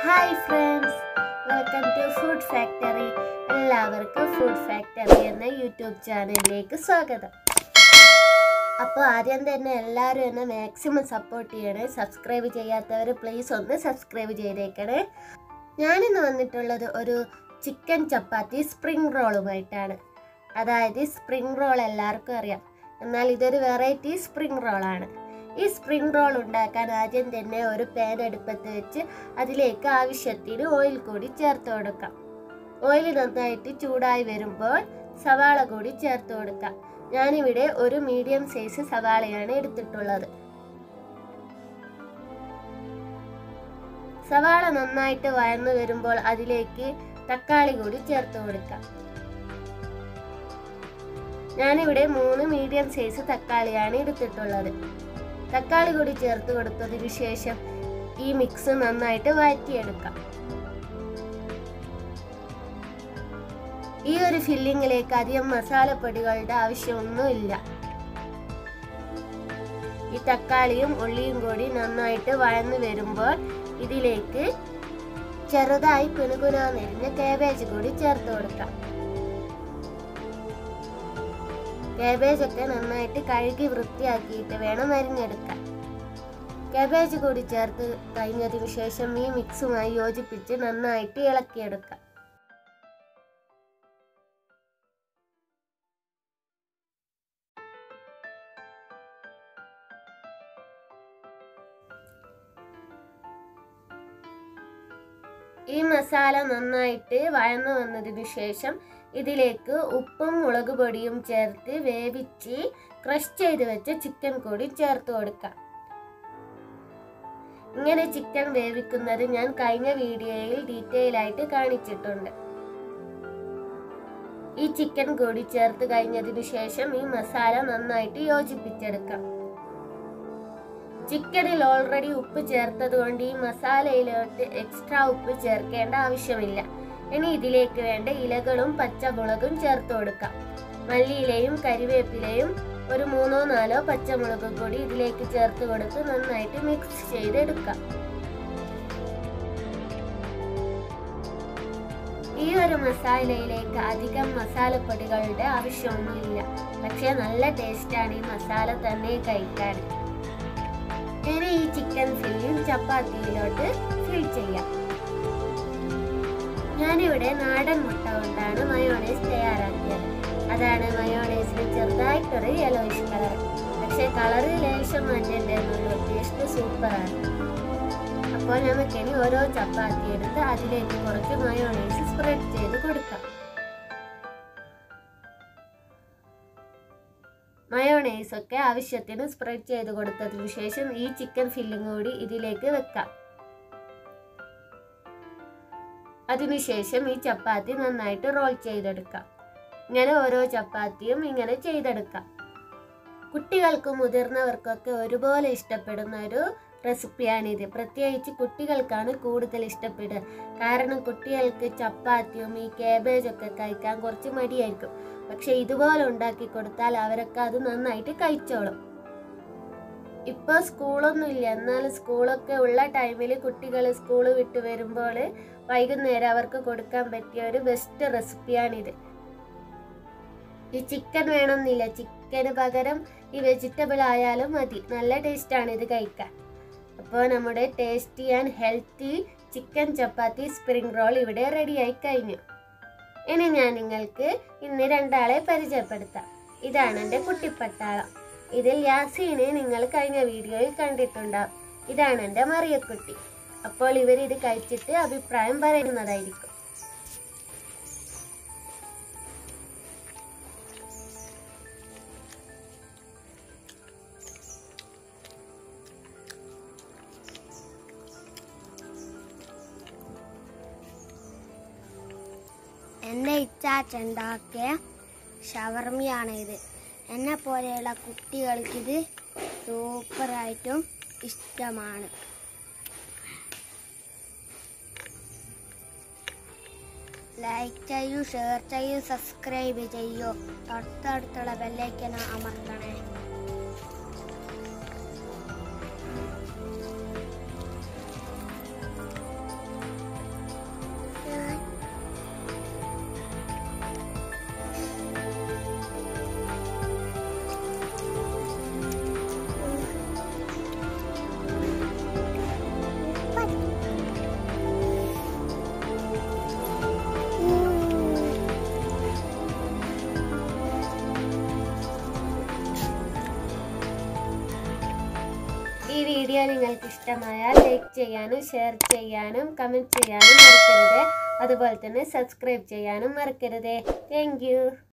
hi friends welcome to food factory എല്ലാവർക്കും food factory എന്ന YouTube ചാനലിലേക്ക് സ്വാഗതം അപ്പോൾ ആദ്യം തന്നെ എല്ലാവരും എന്നെ മാക്സിമം സപ്പോർട്ട് ചെയ്യണേ സബ്സ്ക്രൈബ് ചെയ്യാത്തവർ പ്ലീസ് ഒന്ന് സബ്സ്ക്രൈബ് ചെയ്തേക്കണേ ഞാനിന്ന് വന്നിട്ടുള്ളത് ഒരു ചിക്കൻ ചപ്പാത്തി സ്പ്രിംഗ് റോളുമായിട്ടാണ് അതായത് സ്പ്രിംഗ് റോൾ എല്ലാവർക്കും അറിയാം എന്നാൽ ഇതൊരു വെറൈറ്റി സ്പ്രിംഗ് റോളാണ് ഈ സ്പ്രിംഗ് റോൾ ഉണ്ടാക്കാൻ ആദ്യം തന്നെ ഒരു പാൻ അടുപ്പത്ത് വെച്ച് അതിലേക്ക് ആവശ്യത്തിന് ഓയിൽ കൂടി ചേർത്ത് കൊടുക്കാം ഓയിൽ നന്നായിട്ട് ചൂടായി വരുമ്പോൾ സവാള കൂടി ചേർത്ത് കൊടുക്കാം ഞാനിവിടെ ഒരു മീഡിയം സൈസ് സവാളയാണ് എടുത്തിട്ടുള്ളത് സവാള നന്നായിട്ട് വഴന്നു വരുമ്പോൾ അതിലേക്ക് തക്കാളി കൂടി ചേർത്ത് കൊടുക്കാം ഞാനിവിടെ മൂന്ന് മീഡിയം സൈസ് തക്കാളിയാണ് എടുത്തിട്ടുള്ളത് തക്കാളി കൂടി ചേർത്ത് കൊടുത്തതിന് ശേഷം ഈ മിക്സ് നന്നായിട്ട് വഴറ്റിയെടുക്കാം ഈ ഒരു ഫില്ലിങ്ങിലേക്ക് അധികം മസാലപ്പൊടികളുടെ ആവശ്യമൊന്നുമില്ല ഈ തക്കാളിയും ഉള്ളിയും കൂടി നന്നായിട്ട് വഴന്നു വരുമ്പോൾ ഇതിലേക്ക് ചെറുതായി കുനുകുനാ നെരിഞ്ഞ കാബേജ് കൂടി ചേർത്ത് കൊടുക്കാം കാബേജ് ഒക്കെ നന്നായിട്ട് കഴുകി വൃത്തിയാക്കിയിട്ട് വേണം അരിഞ്ഞെടുക്കാൻ കാബേജ് കൂടി ചേർത്ത് കഴിഞ്ഞതിന് ശേഷം ഈ മിക്സുമായി യോജിപ്പിച്ച് നന്നായിട്ട് ഇളക്കിയെടുക്കാം ഈ മസാല നന്നായിട്ട് വഴന്നു വന്നതിന് ശേഷം ഇതിലേക്ക് ഉപ്പും മുളക് പൊടിയും ചേർത്ത് വേവിച്ച് ക്രഷ് ചെയ്ത് വെച്ച ചിക്കൻ കൂടി ചേർത്ത് കൊടുക്കാം ഇങ്ങനെ ചിക്കൻ വേവിക്കുന്നത് ഞാൻ കഴിഞ്ഞ വീഡിയോയിൽ ഡീറ്റെയിൽ ആയിട്ട് കാണിച്ചിട്ടുണ്ട് ഈ ചിക്കൻ കൂടി ചേർത്ത് കഴിഞ്ഞതിന് ശേഷം ഈ മസാല നന്നായിട്ട് യോജിപ്പിച്ചെടുക്കാം ചിക്കനിൽ ഓൾറെഡി ഉപ്പ് ചേർത്തത് കൊണ്ട് ഈ മസാലയിലോട്ട് എക്സ്ട്രാ ഉപ്പ് ചേർക്കേണ്ട ആവശ്യമില്ല ഇനി ഇതിലേക്ക് വേണ്ട ഇലകളും പച്ചമുളകും ചേർത്ത് കൊടുക്കാം മല്ലിയിലയും കരിവേപ്പിലയും ഒരു മൂന്നോ നാലോ പച്ചമുളകും കൂടി ഇതിലേക്ക് ചേർത്ത് കൊടുത്ത് നന്നായിട്ട് മിക്സ് ചെയ്തെടുക്കാം ഈ ഒരു മസാലയിലേക്ക് അധികം മസാലപ്പൊടികളുടെ ആവശ്യമൊന്നുമില്ല പക്ഷെ നല്ല ടേസ്റ്റാണ് ഈ മസാല തന്നെ കഴിക്കാൻ ഇനി ഈ ചിക്കൻ ഫില്ലും ചപ്പാത്തിയിലോട്ട് ഫിൽ ചെയ്യാം ഞാനിവിടെ നാടൻ മുട്ട കൊണ്ടാണ് മയോണൈസ് തയ്യാറാക്കിയത് അതാണ് മയോണൈസിന് ചെറുതായിട്ടൊരു യെലോയിഷ് കളർ പക്ഷെ കളറ് ലേശം മാറ്റേണ്ടതെന്നുള്ളൂ ടേസ്റ്റ് സൂപ്പറാണ് അപ്പോൾ നമുക്കിനി ഓരോ ചപ്പാത്തി എടുത്ത് അതിലേക്ക് കുറച്ച് മയോണൈസ് സ്പ്രെഡ് ചെയ്ത് കൊടുക്കാം മയോണൈസ് ഒക്കെ ആവശ്യത്തിന് സ്പ്രെഡ് ചെയ്ത് കൊടുത്തതിനു ശേഷം ഈ ചിക്കൻ ഫില്ലിംഗ് കൂടി ഇതിലേക്ക് വെക്കാം അതിനുശേഷം ഈ ചപ്പാത്തി നന്നായിട്ട് റോൾ ചെയ്തെടുക്കാം ഇങ്ങനെ ഓരോ ചപ്പാത്തിയും ഇങ്ങനെ ചെയ്തെടുക്കാം കുട്ടികൾക്കും മുതിർന്നവർക്കൊക്കെ ഒരുപോലെ ഇഷ്ടപ്പെടുന്ന ഒരു റെസിപ്പിയാണിത് പ്രത്യേകിച്ച് കുട്ടികൾക്കാണ് കൂടുതൽ ഇഷ്ടപ്പെടുക കാരണം കുട്ടികൾക്ക് ചപ്പാത്തിയും ഈ കാബേജൊക്കെ കഴിക്കാൻ കുറച്ച് മടിയായിരിക്കും പക്ഷെ ഇതുപോലെ ഉണ്ടാക്കി കൊടുത്താൽ അവരൊക്കെ അത് നന്നായിട്ട് കഴിച്ചോളും ഇപ്പൊ സ്കൂളൊന്നും ഇല്ല എന്നാലും സ്കൂളൊക്കെ ഉള്ള ടൈമിൽ കുട്ടികൾ സ്കൂൾ വിട്ട് വരുമ്പോൾ വൈകുന്നേരം അവർക്ക് കൊടുക്കാൻ പറ്റിയ ഒരു ബെസ്റ്റ് റെസിപ്പിയാണിത് ഈ ചിക്കൻ വേണമെന്നില്ല ചിക്കന് പകരം ഈ വെജിറ്റബിൾ ആയാലും മതി നല്ല ടേസ്റ്റാണ് ഇത് കഴിക്കാൻ അപ്പോൾ നമ്മുടെ tasty and healthy chicken chapati spring roll ഇവിടെ റെഡിയായി കഴിഞ്ഞു ഇനി ഞാൻ നിങ്ങൾക്ക് ഇന്ന് രണ്ടാളെ പരിചയപ്പെടുത്താം ഇതാണ് എൻ്റെ കുട്ടിപ്പട്ടാളം ഇതിൽ യാസീനെ നിങ്ങൾ കഴിഞ്ഞ വീഡിയോയിൽ കണ്ടിട്ടുണ്ടാവും ഇതാണ് എൻ്റെ മറിയക്കുട്ടി അപ്പോൾ ഇവർ ഇത് കഴിച്ചിട്ട് അഭിപ്രായം പറയുന്നതായിരിക്കും എൻ്റെ ഇച്ചാച്ചുണ്ടാക്കിയ ഷവർമിയാണ് ഇത് എന്നെ പോലെയുള്ള കുട്ടികൾക്കിത് സൂപ്പറായിട്ടും ഇഷ്ടമാണ് ലൈക്ക് ചെയ്യൂ ഷെയർ ചെയ്യൂ സബ്സ്ക്രൈബ് ചെയ്യൂ തൊട്ടടുത്തുള്ള ബെല്ലൈക്കൻ അമർത്തണേ ഈ വീഡിയോ നിങ്ങൾക്ക് ഇഷ്ടമായാൽ ലൈക്ക് ചെയ്യാനും ഷെയർ ചെയ്യാനും കമൻറ്റ് ചെയ്യാനും മറക്കരുത് അതുപോലെ തന്നെ സബ്സ്ക്രൈബ് ചെയ്യാനും മറക്കരുത് താങ്ക്